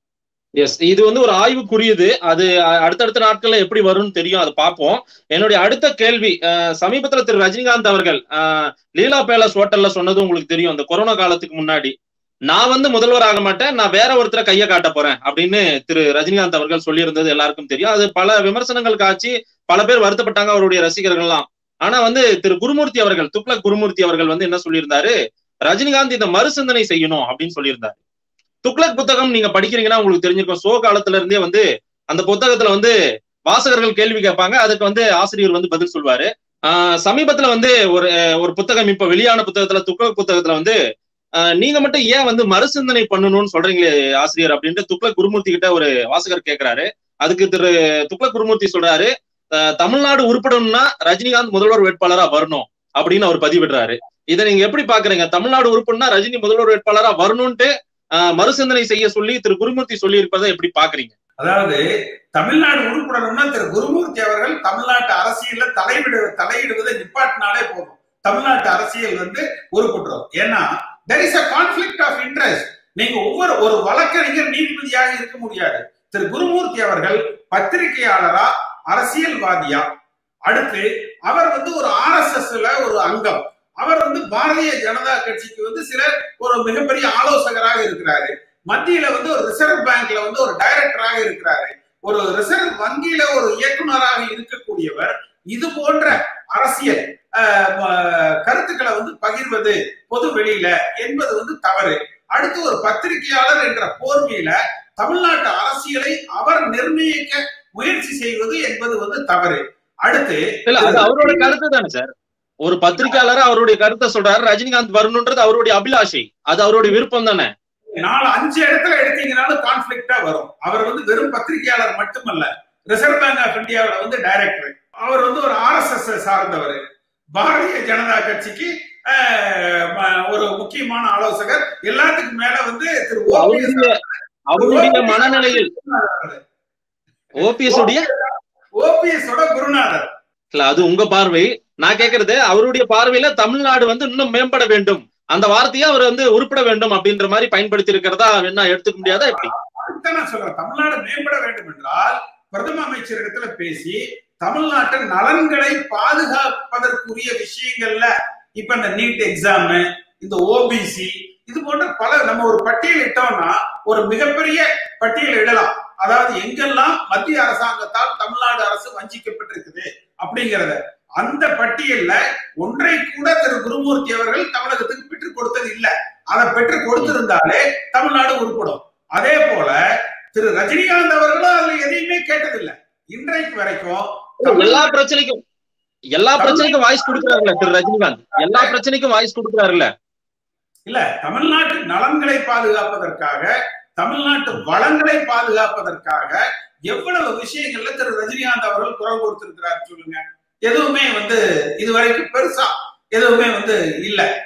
எஸ் இது வந்து ஒரு ஆய்வுக்குரியது அது அ- அடுத்தடுத்த நாட்கள்ல எப்படி வரும்னு தெரியும் அதை பார்ப்போம் என்னுடைய அடுத்த கேள்வி அஹ், சமீபத்துல திரு ரஜினிகாந்த் அவர்கள் அஹ், லீலா பேலஸ் ஹோட்டல்ல சொன்னது உங்களுக்கு தெரியும் அந்த கொரோனா காலத்துக்கு முன்னாடி நான் வந்து முதல்வர் ஆக மாட்டேன் நான் வேற ஒருத்தரை கையை காட்ட போறேன் அப்படின்னு திரு ரஜினிகாந்த் அவர்கள் சொல்லியிருந்தது எல்லாருக்கும் தெரியும் அது பல விமர்சனங்கள் காட்சி பல பேர் வருத்தப்பட்டாங்க அவருடைய ரசிகர்கள்லாம் ஆனா வந்து திரு குருமூர்த்தி அவர்கள் துக்ளக் குருமூர்த்தி அவர்கள் வந்து என்ன சொல்லியிருந்தாரு ரஜினிகாந்த் இந்த மறுசிந்தனை செய்யணும் அப்படின்னு சொல்லியிருந்தாரு துக்ளக் புத்தகம் நீங்க படிக்கிறீங்கன்னா உங்களுக்கு தெரிஞ்சிருக்கும் சோ காலத்துல இருந்தே வந்து அந்த புத்தகத்துல வந்து வாசகர்கள் கேள்வி கேட்பாங்க அதுக்கு வந்து ஆசிரியர் வந்து பதில் சொல்வாரு ஆஹ் சமீபத்துல வந்து ஒரு ஒரு புத்தகம் இப்ப வெளியான புத்தகத்துல துக்ளக் புத்தகத்துல வந்து ஆஹ் நீங்க மட்டும் ஏன் வந்து மறுசிந்தனை பண்ணணும்னு சொல்றீங்களே ஆசிரியர் அப்படின்ட்டு துக்ளக் குருமூர்த்தி கிட்ட ஒரு வாசகர் கேட்கிறாரு அதுக்கு திரு துக்ளக் குருமூர்த்தி சொல்றாரு ஆஹ் தமிழ்நாடு உருப்படணும்னா ரஜினிகாந்த் முதல்வர் வேட்பாளரா வரணும் அப்படின்னு அவர் பதிவிடுறாரு இதை நீங்க எப்படி பாக்குறீங்க தமிழ்நாடு உருப்படணும்னா ரஜினி முதல்வர் வேட்பாளரா வரணும்ட்டு ஆஹ் மறுசிந்தனை செய்ய சொல்லி திரு குருமூர்த்தி சொல்லி இருப்பதை எப்படி பாக்குறீங்க அதாவது தமிழ்நாடு உருப்படணும்னா திரு குருமூர்த்தி அவர்கள் தமிழ்நாட்டு அரசியல்ல தலையிடு தலையிடுவதை நிப்பாட்டினாலே போதும் தமிழ்நாட்டு அரசியல் வந்து உருப்பட்டுரும் ஏன்னா there is a conflict of interest நீங்க ஒவ்வொரு ஒரு வழக்கறிஞர் நீதிபதியாக இருக்க முடியாது திரு குருமூர்த்தி அவர்கள் பத்திரிகையாளரா அரசியல்வாதியா அடுத்து அவர் வந்து ஒரு ஆர்எஸ்எஸ்ல ஒரு அங்கம் அவர் வந்து பாரதிய ஜனதா கட்சிக்கு வந்து சில ஒரு மிகப்பெரிய ஆலோசகராக இருக்கிறாரு மத்தியில வந்து ஒரு ரிசர்வ் பேங்க்ல வந்து ஒரு டைரக்டராக இருக்கிறாரு ஒரு ரிசர்வ் வங்கியில ஒரு இயக்குனராக இருக்கக்கூடியவர் இது போன்ற அரசியல் ஆஹ், ம- கருத்துக்களை வந்து பகிர்வது பொது வெளியில என்பது வந்து தவறு அடுத்து ஒரு பத்திரிகையாளர் என்ற போர்வையில தமிழ்நாட்டு அரசியலை அவர் நிர்ணயிக்க முயற்சி செய்வது என்பது வந்து தவறு அடுத்து இல்ல அது அவரோட கருத்து தானே சார் ஒரு பத்திரிகையாளர் அவருடைய கருத்தை சொல்றாரு ரஜினிகாந்த் வரணும்ன்றது அவருடைய அபிலாஷை அது அவருடைய விருப்பம் தானே நாலு அஞ்சு இடத்துல எடுத்தீங்கனாலும் கான்ஃபிளிக்டா வரும் அவர் வந்து வெறும் பத்திரிகையாளர் மட்டுமல்ல ரிசர்வ் பேங்க் ஆஃப் இந்தியாவோட வந்து டைரக்டர் அவர் வந்து ஒரு ஆர்எஸ்எஸ் சார்ந்தவர் பாரதிய ஜனதா கட்சிக்கு ஆஹ், ம- ஒரு முக்கியமான ஆலோசகர் எல்லாத்துக்கும் மேல வந்து திரு ஓபிஎஸ் அவருடைய அவருடைய மனநிலையில் ஓபிஎஸ் உடைய ஓபிஎஸ் ஓட குருநாதர் இல்ல அது உங்க பார்வை நான் கேக்குறது அவருடைய பார்வையில தமிழ்நாடு வந்து இன்னும் மேம்பட வேண்டும் அந்த வார்த்தையை அவர் வந்து உருப்பட வேண்டும் அப்படின்ற மாதிரி பயன்படுத்தி இருக்கிறதா வேணா எடுத்துக்க முடியாதா எப்படி அதுதான் நான் சொல்றேன் தமிழ்நாடு மேம்பட வேண்டும் என்றால் பிரதம அமைச்சரிடத்துல பேசி தமிழ்நாட்டின் நலன்களை பாதுகாப்பதற்குரிய விஷயங்கள்ல இப்ப இந்த நீட் எக்ஸாம் இந்த ஓபிசி இது போன்ற பல நம்ம ஒரு பட்டியல் இட்டோம்னா ஒரு மிகப்பெரிய பட்டியல் இடலாம் அதாவது எங்கெல்லாம் மத்திய அரசாங்கத்தால் தமிழ்நாடு அரசு வஞ்சிக்கப்பட்டிருக்குது அப்படிங்கறத அந்த பட்டியல்ல ஒன்றை கூட திரு குருமூர்த்தி அவர்கள் தமிழகத்துக்கு பெற்றுக் கொடுத்தது இல்ல அதை பெற்றுக் கொடுத்திருந்தாலே தமிழ்நாடு உருப்படும் அதே போல திரு ரஜினிகாந்த் அவர்களும் அதுல எதையுமே கேட்டதில்லை இன்றைக்கு வரைக்கும் எல்லா பிரச்சனைக்கும் எல்லா பிரச்சனைக்கும் வாய்ஸ் கொடுக்குறாருல்ல திரு ரஜினிகாந்த் எல்லா பிரச்சனைக்கும் வாய்ஸ் கொடுக்குறாருல்ல இல்ல தமிழ்நாட்டு நலன்களை பாதுகாப்பதற்காக தமிழ்நாட்டு வளங்களை பாதுகாப்பதற்காக எவ்வளவு விஷயங்கள்ல திரு ரஜினிகாந்த் அவர்கள் குரல் கொடுத்திருக்கிறார் சொல்லுங்க எதுவுமே வந்து இதுவரைக்கும் பெருசா எதுவுமே வந்து இல்ல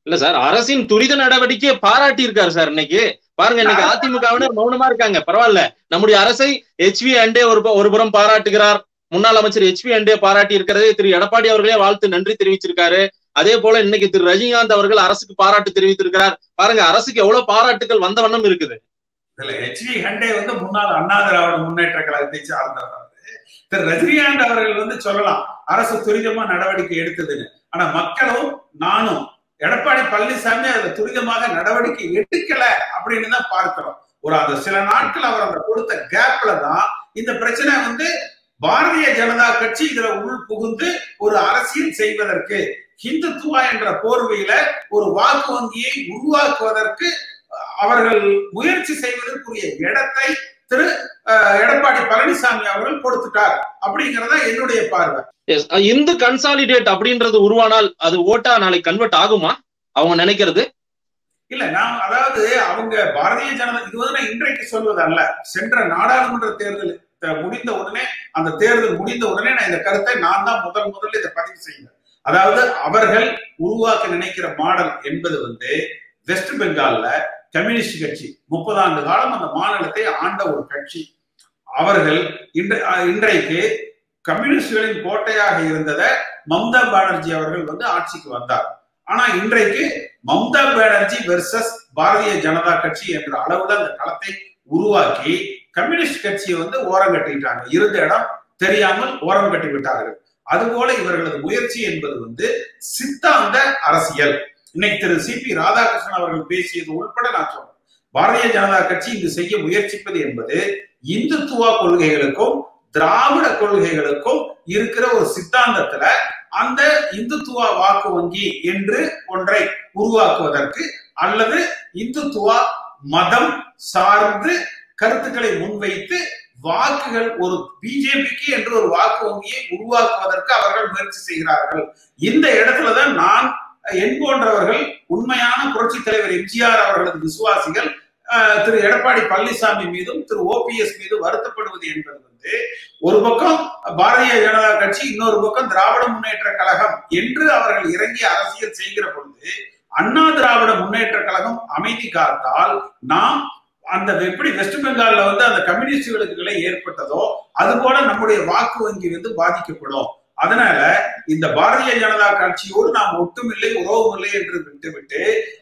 இல்ல சார் அரசின் துரித நடவடிக்கையை பாராட்டி இருக்காரு சார் இன்னைக்கு பாருங்க இன்னைக்கு அதிமுகவினர் மௌனமா இருக்காங்க பரவாயில்ல நம்முடைய அரசை ஹெச்வி அண்டே ஒரு ஒரு புறம் பாராட்டுகிறார் முன்னாள் அமைச்சர் ஹெச்வி அண்டே பாராட்டி இருக்கிறதே திரு எடப்பாடி அவர்களே வாழ்த்து நன்றி தெரிவிச்சிருக்காரு அதே போல இன்னைக்கு திரு ரஜினிகாந்த் அவர்கள் அரசுக்கு பாராட்டு தெரிவித்திருக்கிறார் பாருங்க அரசுக்கு எவ்வளவு பாராட்டுகள் வந்த வண்ணம் இருக்குது இதுல ஹெச்வி ஹண்டே வந்து முன்னாள் அண்ணா திராவிட முன்னேற்ற கழகத்தை சார்ந்தவர் திரு ரஜினிகாந்த் அவர்கள் வந்து சொல்லலாம் அரசு துரிதமா நடவடிக்கை எடுத்ததுன்னு ஆனா மக்களும் நானும் எடப்பாடி பழனிசாமி அதுல துரிதமாக நடவடிக்கை எடுக்கல அப்படின்னு தான் பார்க்கிறோம் ஒரு அந்த சில நாட்கள் அவர் அந்த கொடுத்த கேப்ல தான் இந்த பிரச்சனை வந்து பாரதிய ஜனதா கட்சி இதுல உள் புகுந்து ஒரு அரசியல் செய்வதற்கு ஹிந்துத்துவா என்ற போர்வையில ஒரு வாக்கு வங்கியை உருவாக்குவதற்கு அவர்கள் முயற்சி செய்வதற்குரிய இடத்தை திரு எடப்பாடி பழனிசாமி அவர்கள் கொடுத்துட்டார் அப்படிங்கறத என்னுடைய பார்வை இந்து கன்சாலிடேட் அப்படின்றது உருவானால் அது ஓட்டா நாளைக்கு கன்வெர்ட் ஆகுமா அவங்க நினைக்கிறது இல்ல நான் அதாவது அவங்க பாரதிய ஜனதா இது வந்து நான் இன்றைக்கு சொல்வது அல்ல சென்ற நாடாளுமன்ற தேர்தல் முடிந்த உடனே அந்த தேர்தல் முடிந்த உடனே நான் இந்த கருத்தை நான் தான் முதல் முதல்ல இதை பதிவு செய்தேன் அதாவது அவர்கள் உருவாக்க நினைக்கிற மாடல் என்பது வந்து வெஸ்ட் பெங்கால்ல கம்யூனிஸ்ட் கட்சி முப்பது ஆண்டு காலம் அந்த மாநிலத்தை ஆண்ட ஒரு கட்சி அவர்கள் இன்றைக்கு கம்யூனிஸ்டுகளின் கோட்டையாக இருந்ததை மம்தா பானர்ஜி அவர்கள் வந்து ஆட்சிக்கு வந்தார் ஆனா இன்றைக்கு மம்தா பானர்ஜி வெர்சஸ் பாரதிய ஜனதா கட்சி என்ற அளவுல அந்த களத்தை உருவாக்கி கம்யூனிஸ்ட் கட்சியை வந்து ஓரம் கட்டிட்டாங்க இருந்த இடம் தெரியாமல் ஓரம் கட்டி விட்டார்கள் அதுபோல இவர்களது முயற்சி என்பது வந்து சித்தாந்த அரசியல் இன்னைக்கு திரு சி பி ராதாகிருஷ்ணன் அவர்கள் பேசியது உள்பட நான் சொல்றேன் பாரதிய ஜனதா கட்சி இங்கு செய்ய முயற்சிப்பது என்பது இந்துத்துவ கொள்கைகளுக்கும் திராவிட கொள்கைகளுக்கும் இருக்கிற ஒரு சித்தாந்தத்துல அந்த இந்துத்துவ வாக்கு வங்கி என்று ஒன்றை உருவாக்குவதற்கு அல்லது இந்துத்துவ மதம் சார்ந்து கருத்துக்களை முன்வைத்து வாக்குகள் ஒரு பிஜேபிக்கு என்று ஒரு வாக்கு வங்கியை உருவாக்குவதற்கு அவர்கள் முயற்சி செய்கிறார்கள் இந்த இடத்துலதான் நான் என் போன்றவர்கள் உண்மையான புரட்சி தலைவர் எம்ஜிஆர் அவர்களது விசுவாசிகள் திரு எடப்பாடி பழனிசாமி மீதும் திரு ஓபிஎஸ் மீது வருத்தப்படுவது என்பது வந்து ஒரு பக்கம் பாரதிய ஜனதா கட்சி இன்னொரு பக்கம் திராவிட முன்னேற்ற கழகம் என்று அவர்கள் இறங்கி அரசியல் செய்கிற பொழுது அண்ணா திராவிட முன்னேற்ற கழகம் அமைதி காத்தால் நாம் அந்த எப்படி வெஸ்ட் பெங்கால்ல வந்து அந்த கம்யூனிஸ்டுகளுக்கு ஏற்பட்டதோ அது போல நம்முடைய வாக்கு வங்கி வந்து பாதிக்கப்படும் அதனால இந்த பாரதிய ஜனதா கட்சியோடு நாம் ஒட்டுமில்லை உறவும் இல்லை என்று விட்டுவிட்டு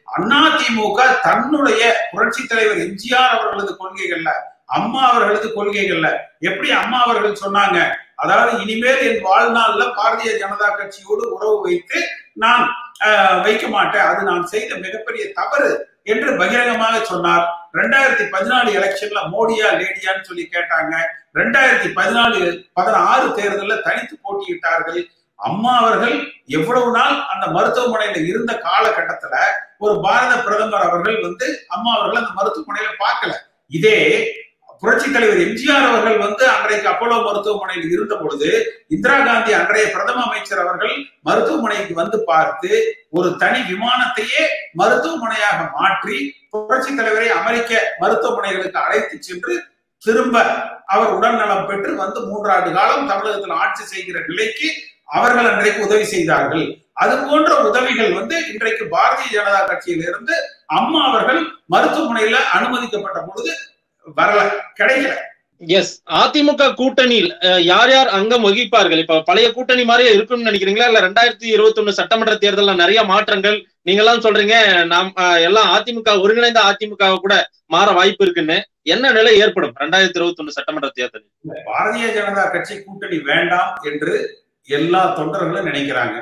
அதிமுக தன்னுடைய புரட்சி தலைவர் எம்ஜிஆர் அவர்களது கொள்கைகள்ல அம்மா அவர்களது கொள்கைகள்ல எப்படி அம்மா அவர்கள் சொன்னாங்க அதாவது இனிமேல் என் வாழ்நாள்ல பாரதிய ஜனதா கட்சியோடு உறவு வைத்து நான் வைக்க மாட்டேன் அது நான் செய்த மிகப்பெரிய தவறு என்று பகிரங்கமாக சொன்னார் ரெண்டாயிரத்தி பதினாலு எலெக்ஷன்ல மோடியா லேடியான்னு சொல்லி கேட்டாங்க ரெண்டாயிரத்தி பதினாலு பதினாறு தேர்தலில் தனித்து போட்டியிட்டார்கள் அம்மா அவர்கள் எவ்வளவு நாள் அந்த மருத்துவமனையில இருந்த காலகட்டத்துல ஒரு பாரத பிரதமர் அவர்கள் வந்து அம்மா அவர்கள் அந்த மருத்துவமனையில பார்க்கல இதே புரட்சி தலைவர் எம்ஜிஆர் அவர்கள் வந்து அன்றைக்கு அப்போலோ மருத்துவமனையில் இருந்த பொழுது இந்திரா காந்தி அன்றைய பிரதம அமைச்சர் அவர்கள் மருத்துவமனைக்கு வந்து பார்த்து ஒரு தனி விமானத்தையே மருத்துவமனையாக மாற்றி புரட்சி தலைவரை அமெரிக்க மருத்துவமனைகளுக்கு அழைத்து சென்று திரும்ப அவர் உடல்நலம் பெற்று வந்து மூன்றாண்டு காலம் தமிழகத்தில் ஆட்சி செய்கிற நிலைக்கு அவர்கள் அன்றைக்கு உதவி செய்தார்கள் அது போன்ற உதவிகள் வந்து இன்றைக்கு பாரதிய ஜனதா கட்சியிலிருந்து அம்மா அவர்கள் மருத்துவமனையில அனுமதிக்கப்பட்ட பொழுது வரல கிடைக்கல எஸ் அதிமுக கூட்டணியில் யார் யார் அங்கம் வகிப்பார்கள் இப்ப பழைய கூட்டணி மாதிரியே இருக்கும்னு நினைக்கிறீங்களா இல்ல ரெண்டாயிரத்தி இருபத்தி ஒண்ணு சட்டமன்ற தேர்தல்ல நிறைய மாற்றங்கள் நீங்க எல்லாம் சொல்றீங்க நாம் எல்லாம் அதிமுக ஒருங்கிணைந்த அதிமுக கூட மாற வாய்ப்பு இருக்குன்னு என்ன நிலை ஏற்படும் ரெண்டாயிரத்தி இருபத்தி ஒண்ணு சட்டமன்ற தேர்தலில் பாரதிய ஜனதா கட்சி கூட்டணி வேண்டாம் என்று எல்லா தொண்டர்களும் நினைக்கிறாங்க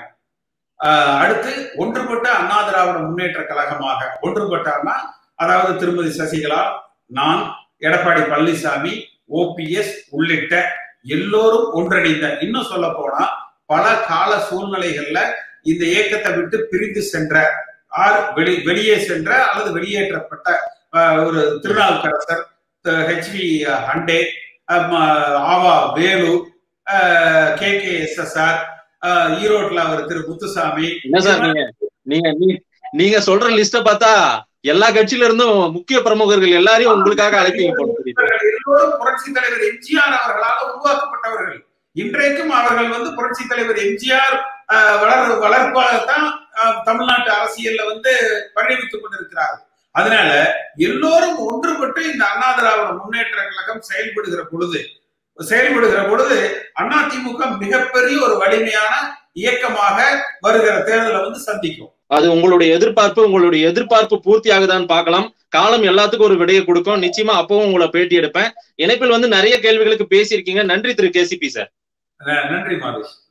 அடுத்து ஒன்றுபட்ட அண்ணா திராவிட முன்னேற்ற கழகமாக ஒன்றுபட்டார்னா அதாவது திருமதி சசிகலா நான் எடப்பாடி பழனிசாமி ஓபிஎஸ் உள்ளிட்ட எல்லோரும் ஒன்றிணைந்த இன்னும் சொல்ல போனா பல கால சூழ்நிலைகள்ல இந்த இயக்கத்தை விட்டு பிரிந்து சென்ற ஆர் வெளி வெளியே சென்ற அல்லது வெளியேற்றப்பட்ட ஒரு திருநாவுக்கரசர் ஹெச்வி ஹண்டே ஆவா Velu K K S S R ஈரோட்ல அவர் திரு முத்துசாமி என்ன சார் நீங்க நீங்க நீங்க சொல்ற லிஸ்ட பார்த்தா எல்லா கட்சியில இருந்தும் முக்கிய பிரமுகர்கள் எல்லாரையும் உங்களுக்காக அழைப்பீங்க எல்லோரும் புரட்சி தலைவர் எம்ஜிஆர் அவர்களால் உருவாக்கப்பட்டவர்கள் இன்றைக்கும் அவர்கள் வந்து புரட்சி தலைவர் எம்ஜிஆர் வளர் வளர்ப்பாகத்தான் தமிழ்நாட்டு அரசியல்ல வந்து பரிணமித்துக் கொண்டிருக்கிறார்கள் அதனால எல்லோரும் ஒன்றுபட்டு இந்த அண்ணா திராவிட முன்னேற்ற கழகம் செயல்படுகிற பொழுது செயல்படுகிற பொழுது அதிமுக மிகப்பெரிய ஒரு வலிமையான இயக்கமாக வருகிற தேர்தலை வந்து சந்திக்கும் அது உங்களுடைய எதிர்பார்ப்பு உங்களுடைய எதிர்பார்ப்பு பூர்த்தி ஆகுதான்னு பார்க்கலாம் காலம் எல்லாத்துக்கும் ஒரு விடையை கொடுக்கும் நிச்சயமா அப்பவும் உங்களை பேட்டி எடுப்பேன் இணைப்பில் வந்து நிறைய கேள்விகளுக்கு பேசியிருக்கீங்க நன்றி திரு கேசிபி சார் நன்றி மாதேஷ்